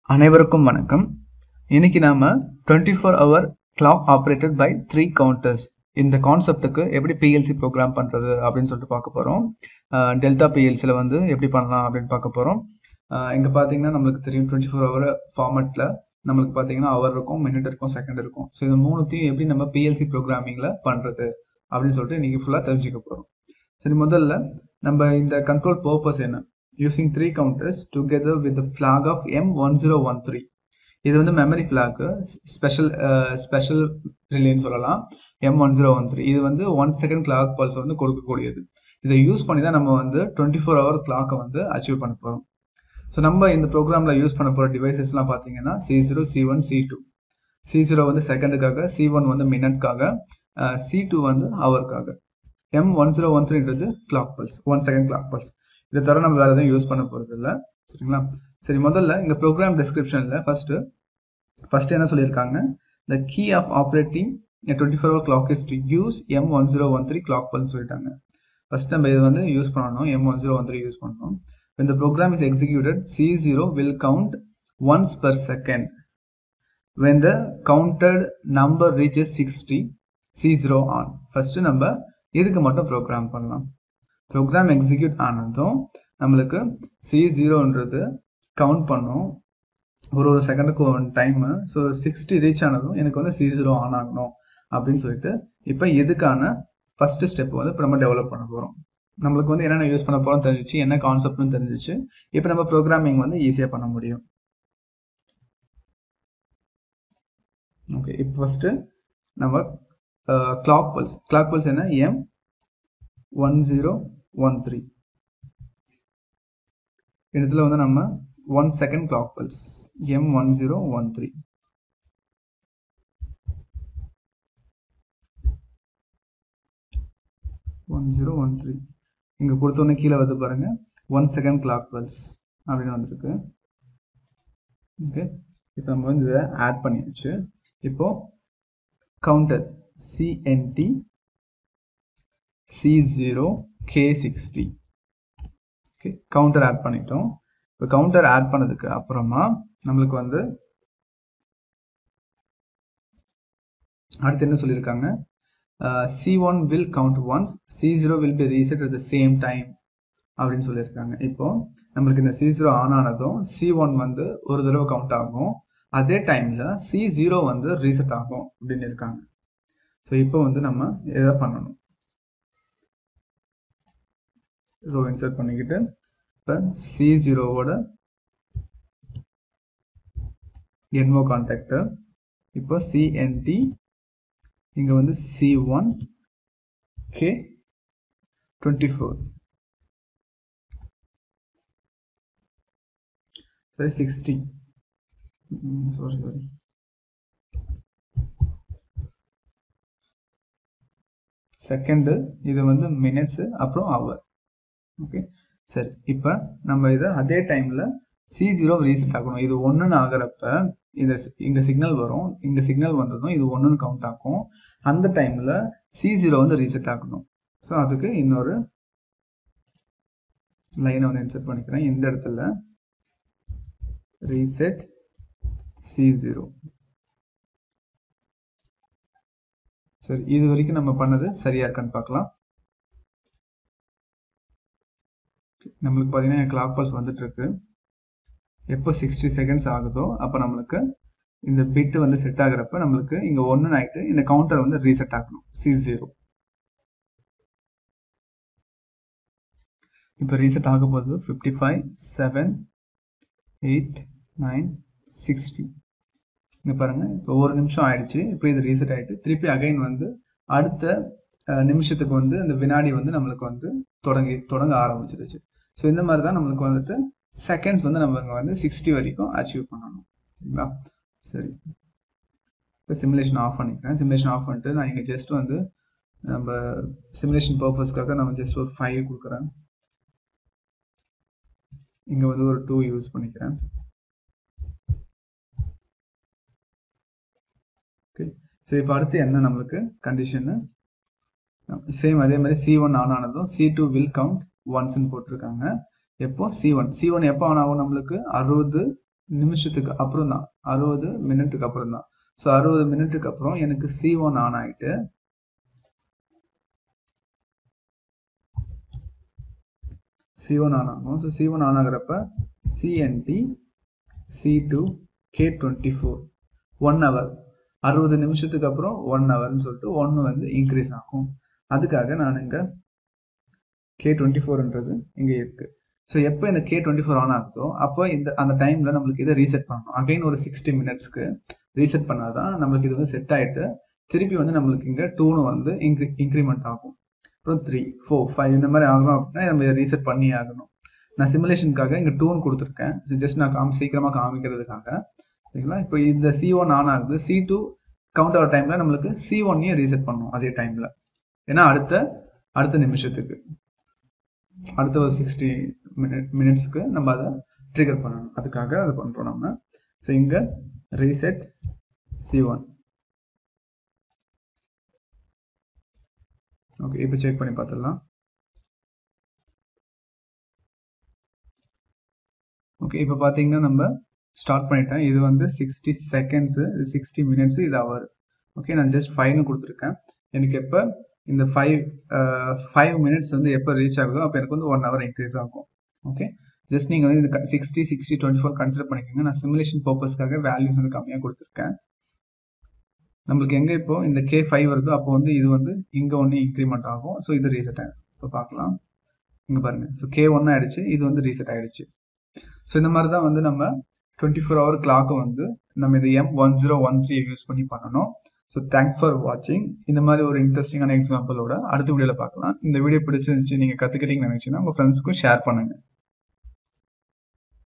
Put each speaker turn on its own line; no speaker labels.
அனைவருக்கும் வணக்கம் இன்னைக்கு நாம twenty four hour clock operated by three counters இந்த கான்செப்ட்டுக்கு எப்படி பிஎல்சி ப்ரோக்ராம் பண்றது அப்படின்னு சொல்லிட்டு பார்க்க போறோம் டெல்டா பிஎல்சியில் வந்து எப்படி பண்ணலாம் அப்படின்னு பார்க்க போறோம் அஹ் இங்க பாத்தீங்கன்னா நம்மளுக்கு தெரியும் டுவெண்ட்டி ஃபோர் ஹவர் ஃபார்மேட்ல நம்மளுக்கு பாத்தீங்கன்னா ஹவர் இருக்கும் மினிட் இருக்கும் செகண்ட் இருக்கும் ஸோ இது மூணுத்தையும் எப்படி நம்ம பிஎல்சி ப்ரோக்ராமிங்ல பண்றது அப்படின்னு சொல்லிட்டு இன்னைக்கு ஃபுல்லா தெரிஞ்சுக்க போறோம் சரி முதல்ல நம்ம இந்த கண்ட்ரோல் பர்பஸ் என்ன using three counters together with flag of M one zero one three இது வந்து மெமரி ஃபிளாக் ஸ்பெஷல் ஸ்பெஷல் ரிலேன்னு சொல்லலாம் M one zero one three இது வந்து ஒன் செகண்ட் கிளாக் பல்ஸ் வந்து கொடுக்கக்கூடியது இதை யூஸ் பண்ணி தான் நம்ம வந்து டுவெண்ட்டி ஃபோர் ஹவர் கிளாக்கை வந்து அச்சீவ் பண்ண போகிறோம் ஸோ நம்ம இந்த ப்ரோக்ராமில் யூஸ் பண்ண போகிற டிவைசஸ்லாம் பார்த்தீங்கன்னா C zero C one C two C zero வந்து செகண்டுக்காக சி ஒன் வந்து மினிட்காக சி டூ வந்து ஹவருக்காக எம் ஒன் ஜீரோ ஒன் த்ரீன்றது clock pulse one second clock pulse இதை தவிர நம்ம வேற எதுவும் யூஸ் பண்ண போறது இல்லை சரிங்களா சரி முதல்ல இங்க ப்ரோக்ராம் டிஸ்கிரிப்ஷன்ல ஃபர்ஸ்ட் ஃபர்ஸ்ட் என்ன சொல்லியிருக்காங்க the key of operating twenty four hour clock is to use M one zero one three clock pulse சொல்லிட்டாங்க ஃபர்ஸ்ட் நம்ம இது வந்து யூஸ் பண்ணணும் M one zero one three use பண்ணணும் when the program is executed c0 will count once per second when the counted number reaches 60 c0 on first நம்ம இதுக்கு மட்டும் program பண்ணலாம் ப்ரோக்ராம் எக்ஸிக்யூட் ஆனதும் நம்மளுக்கு சி ஜீரோன்றது கவுண்ட் பண்ணும் ஒரு ஒரு செகண்டுக்கு one time so sixty reach ஆனதும் எனக்கு வந்து சி ஜீரோ ஆன் ஆகணும் அப்படின்னு சொல்லிட்டு இப்போ இதுக்கான ஃபர்ஸ்ட் ஸ்டெப் வந்து இப்போ நம்ம டெவலப் பண்ண போகிறோம் நம்மளுக்கு வந்து என்னென்ன யூஸ் பண்ண போகிறோம் தெரிஞ்சிச்சு என்ன கான்செப்ட்னு தெரிஞ்சிச்சு இப்போ நம்ம ப்ரோக்ராமிங் வந்து ஈஸியாக பண்ண முடியும் ஓகே இப்போ ஃபர்ஸ்ட் நம்ம கிளாக் பல்ஸ் கிளாக் பல்ஸ் என்ன M one zero one three இடத்துல வந்து நம்ம one second clock pulse M one zero one three one zero one three இங்கே கொடுத்தோன்னே கீழே வந்து பாருங்க ஒன் செகண்ட் கிளாக் பல்ஸ் அப்படின்னு வந்திருக்கு ஓகே இப்போ நம்ம வந்து இதை ஆட் பண்ணியாச்சு இப்போ counter CNT C zero K sixty okay counter add பண்ணிட்டோம் இப்போ கவுண்டர் ஆட் பண்ணதுக்கு அப்புறமா நம்மளுக்கு வந்து அடுத்து என்ன சொல்லியிருக்காங்க C one will count once C zero will be reset at the same time அப்படின்னு சொல்லியிருக்காங்க இப்போ நம்மளுக்கு இந்த சி ஜீரோ ஆன் ஆனதும் சி ஒன் வந்து ஒரு தடவை கவுண்ட் ஆகும் அதே டைம்ல சி ஜீரோ வந்து ரீசெட் ஆகும் அப்படின்னு இருக்காங்க ஸோ இப்போ வந்து நம்ம எதை பண்ணணும் ரோ இன்சர்ட் பண்ணிக்கிட்டு இப்போ சி ஜீரோவோட என்ஓ கான்டாக்டர் இப்போ சிஎன்டி இங்க வந்து C one K twenty four சரி சிக்ஸ்டி சாரி சாரி செகண்டு இது வந்து மினிட்ஸ் அப்புறம் ஹவர் ஓகே சரி இப்போ நம்ம இதை அதே டைம்ல சி ஜீரோ ரீசெட் ஆகணும் இது ஒன்றுன்னு ஆகிறப்ப இந்த இங்க சிக்னல் வரும் இங்க சிக்னல் வந்ததும் இது ஒன்றுன்னு கவுண்ட் ஆகும் அந்த டைம்ல சி ஜீரோ வந்து ரீசெட் ஆகணும் ஸோ அதுக்கு இன்னொரு லைனை வந்து இன்சர்ட் பண்ணிக்கிறேன் இந்த இடத்துல ரீசெட் சி ஜீரோ சரி இது வரைக்கும் நம்ம பண்ணது சரியா இருக்கான்னு பார்க்கலாம் நம்மளுக்கு பார்த்தீங்கன்னா கிளாக் பாஸ் வந்துட்டு இருக்கு எப்போ சிக்ஸ்டி செகண்ட்ஸ் ஆகுதோ அப்போ நம்மளுக்கு இந்த பிட் வந்து செட் ஆகுறப்ப நம்மளுக்கு இங்க ஒன்னு ஆயிட்டு இந்த கவுண்டர் வந்து ரீசெட் ஆகணும் சி ஜீரோ இப்போ ரீசெட் ஆக போகுது fifty five seven eight nine sixty இங்க பாருங்க இப்போ ஒரு நிமிஷம் ஆயிடுச்சு இப்போ இது ரீசெட் ஆயிட்டு திருப்பி அகைன் வந்து அடுத்த நிமிஷத்துக்கு வந்து இந்த வினாடி வந்து நம்மளுக்கு வந்து தொடங்கி தொடங்க ஆரம்பிச்சிருச்சு ஸோ இந்த மாதிரி தான் நம்மளுக்கு வந்துட்டு செகண்ட்ஸ் வந்து நம்ம இங்கே வந்து சிக்ஸ்டி வரைக்கும் அச்சீவ் பண்ணணும் சரிங்களா சரி இப்போ சிமுலேஷன் ஆஃப் பண்ணிக்கிறேன் சிமுலேஷன் ஆஃப் பண்ணிட்டு நான் இங்கே ஜஸ்ட் வந்து நம்ம சிமுலேஷன் பர்பஸ்க்காக நம்ம ஜஸ்ட் ஒரு ஃபைவ் கொடுக்குறேன் இங்கே வந்து ஒரு டூ யூஸ் பண்ணிக்கிறேன் ஓகே ஸோ இப்போ அடுத்து என்ன நம்மளுக்கு கண்டிஷனு சேம் அதே மாதிரி சி ஒன் ஆன் ஆனதும் சி டூ வில் கவுண்ட் ஒன்ஸ்ன்னு போட்டிருக்காங்க எப்போ சி ஒன் சி ஒன் எப்போ ஆன் ஆகும் நம்மளுக்கு அறுபது நிமிஷத்துக்கு அப்புறம் தான் அறுபது மினிட்டுக்கு அப்புறம் தான் ஸோ அறுபது மினிட்டுக்கு அப்புறம் எனக்கு சி ஒன் ஆன் ஆயிட்டு சி ஒன் ஆன் ஆகும் ஸோ சி ஒன் ஆன் ஆகிறப்ப CNT C two K twenty four one hour அறுபது நிமிஷத்துக்கு அப்புறம் ஒன் ஹவர்னு சொல்லிட்டு ஒன்று வந்து இன்க்ரீஸ் ஆகும் அதுக்காக நான் இங்கே கே டுவெண்ட்டி ஃபோர்ன்றது இங்கே இருக்கு ஸோ எப்போ இந்த கே டுவெண்ட்டி ஃபோர் ஆன் ஆகுதோ அப்போ இந்த அந்த டைம்ல நம்மளுக்கு இதை ரீசெட் பண்ணணும் அகைன் ஒரு சிக்ஸ்டி மினிட்ஸ்க்கு ரீசெட் பண்ணாதான் நம்மளுக்கு இது வந்து செட் ஆயிட்டு திருப்பி வந்து நம்மளுக்கு இங்கே டூனு வந்து இன்க்ரி இன்க்ரிமெண்ட் ஆகும் அப்புறம் த்ரீ ஃபோர் ஃபைவ் இந்த மாதிரி ஆகணும் அப்படின்னா நம்ம இதை ரீசெட் பண்ணி ஆகணும் நான் சிமுலேஷனுக்காக இங்கே டூன் கொடுத்துருக்கேன் ஜஸ்ட் நான் காமி சீக்கிரமாக காமிக்கிறதுக்காக சரிங்களா இப்போ இந்த சி ஒன் ஆன் ஆகுது சி டூ கவுண்ட் ஆகிற டைம்ல நம்மளுக்கு சி ஒன்னையும் ரீசெட் பண்ணணும் அதே டைம்ல ஏன்னா அடுத்த அடுத்த நிமிஷத்துக்கு அடுத்த ஒரு சிக்ஸ்டி மினிட் மினிட்ஸ்க்கு நம்ம அதை ட்ரிகர் பண்ணணும் அதுக்காக அதை பண்ணுறோம் நம்ம ஸோ இங்கே ரீசெட் சி ஒன் ஓகே இப்போ செக் பண்ணி பார்த்துடலாம் ஓகே இப்போ பார்த்தீங்கன்னா நம்ம ஸ்டார்ட் பண்ணிட்டேன் இது வந்து சிக்ஸ்டி செகண்ட்ஸு இது சிக்ஸ்டி மினிட்ஸ் இது அவர் ஓகே நான் ஜஸ்ட் ஃபைவ்னு கொடுத்துருக்கேன் எனக்கு எப்போ இந்த ஃபைவ் ஃபைவ் மினிட்ஸ் வந்து எப்போ ரீச் ஆகுதோ அப்போ எனக்கு வந்து ஒன் ஹவர் இன்க்ரீஸ் ஆகும் ஓகே ஜஸ்ட் நீங்கள் வந்து இந்த sixty sixty twenty four consider பண்ணிக்கோங்க நான் சிமுலேஷன் பர்பஸ்க்காக வேல்யூஸ் வந்து கம்மியாக கொடுத்துருக்கேன் நம்மளுக்கு எங்கே இப்போ இந்த கே ஃபைவ் வருதோ அப்போ வந்து இது வந்து இங்கே ஒன்று இன்க்ரிமெண்ட் ஆகும் ஸோ இது ரீசெட் ஆகிடும் இப்போ பார்க்கலாம் இங்கே பாருங்க ஸோ கே ஒன் ஆயிடுச்சு இது வந்து ரீசெட் ஆயிடுச்சு ஸோ இந்த மாதிரி தான் வந்து நம்ம டுவெண்ட்டி ஃபோர் ஹவர் கிளாக்கை வந்து நம்ம இந்த M one zero one three use பண்ணி பண்ணணும் ஸோ தேங்க்ஸ் ஃபார் வாட்சிங் இந்த மாதிரி ஒரு இன்ட்ரெஸ்டிங்கான எக்ஸாம்பிளோட அடுத்த வீடியோவில் பார்க்கலாம் இந்த வீடியோ பிடிச்சிருந்துச்சு நீங்கள் கற்றுக்கிட்டீங்கன்னு நினச்சிங்கன்னா உங்கள் ஃப்ரெண்ட்ஸ்க்கும் ஷேர் பண்ணுங்கள்